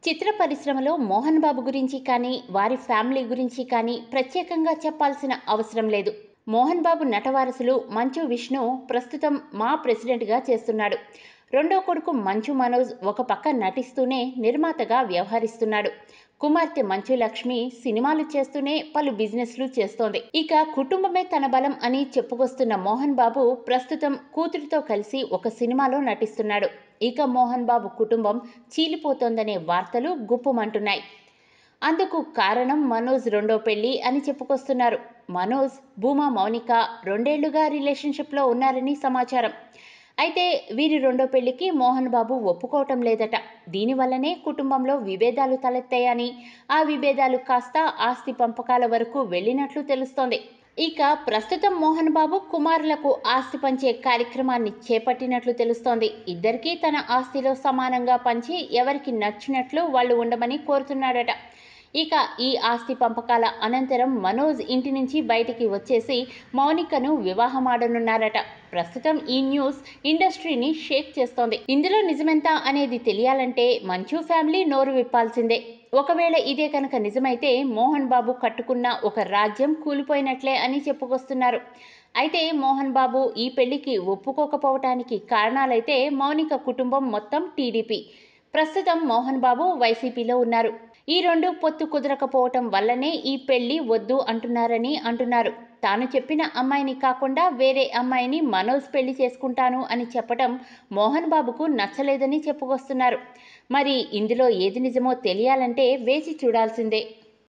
చిత్ర పరిశ్రమలో మోహన్ బాబు గురించి కానీ వారి ఫ్యామిలీ గురించి కానీ ప్రత్యేకంగా చెప్పాల్సిన అవసరం లేదు మోహన్ బాబు నటవారసులు మంచు విష్ణు ప్రస్తుతం మా ప్రెసిడెంట్గా చేస్తున్నాడు రెండో కొడుకు మంచు మనోజ్ ఒక పక్క నటిస్తూనే నిర్మాతగా వ్యవహరిస్తున్నాడు కుమార్తె మంచు లక్ష్మి సినిమాలు చేస్తూనే పలు బిజినెస్లు చేస్తోంది ఇక కుటుంబమే తన బలం అని చెప్పుకొస్తున్న మోహన్ బాబు ప్రస్తుతం కూతురితో కలిసి ఒక సినిమాలో నటిస్తున్నాడు ఇక మోహన్ బాబు కుటుంబం చీలిపోతోందనే వార్తలు గుప్పుమంటున్నాయి అందుకు కారణం మనోజ్ రెండో పెళ్లి అని చెప్పుకొస్తున్నారు మనోజ్ భూమా మౌనిక రెండేళ్లుగా రిలేషన్షిప్లో ఉన్నారని సమాచారం అయితే వీరి రెండో పెళ్లికి మోహన్ బాబు ఒప్పుకోవటం లేదట దీనివల్లనే కుటుంబంలో విభేదాలు తలెత్తాయని ఆ విభేదాలు కాస్త ఆస్తి పంపకాల వరకు వెళ్ళినట్లు తెలుస్తోంది ఇక ప్రస్తుతం మోహన్ బాబు కుమారులకు ఆస్తి పంచే కార్యక్రమాన్ని చేపట్టినట్లు తెలుస్తోంది ఇద్దరికీ తన ఆస్తిలో సమానంగా పంచి ఎవరికి నచ్చినట్లు వాళ్ళు ఉండమని కోరుతున్నాడట ఇక ఈ ఆస్తి పంపకాల అనంతరం మనోజ్ ఇంటి నుంచి బయటికి వచ్చేసి మౌనికను వివాహమాడనున్నారట ప్రస్తుతం ఈ న్యూస్ ఇండస్ట్రీని షేక్ చేస్తోంది ఇందులో నిజమెంత అనేది తెలియాలంటే మంచు ఫ్యామిలీ నోరు విప్పాల్సిందే ఒకవేళ ఇదే కనుక నిజమైతే మోహన్ బాబు కట్టుకున్న ఒక రాజ్యం కూలిపోయినట్లే అని చెప్పుకొస్తున్నారు అయితే మోహన్ బాబు ఈ పెళ్లికి ఒప్పుకోకపోవటానికి కారణాలైతే మౌనిక కుటుంబం మొత్తం టీడీపీ ప్రస్తుతం మోహన్ బాబు వైసీపీలో ఉన్నారు ఈ రెండు పొత్తు కుదరకపోవటం వల్లనే ఈ పెళ్లి వద్దు అంటున్నారని అంటున్నారు తాను చెప్పిన అమ్మాయిని కాకుండా వేరే అమ్మాయిని మనోజ్ పెళ్లి చేసుకుంటాను అని చెప్పటం మోహన్ బాబుకు నచ్చలేదని చెప్పుకొస్తున్నారు మరి ఇందులో ఏది నిజమో తెలియాలంటే వేచి చూడాల్సిందే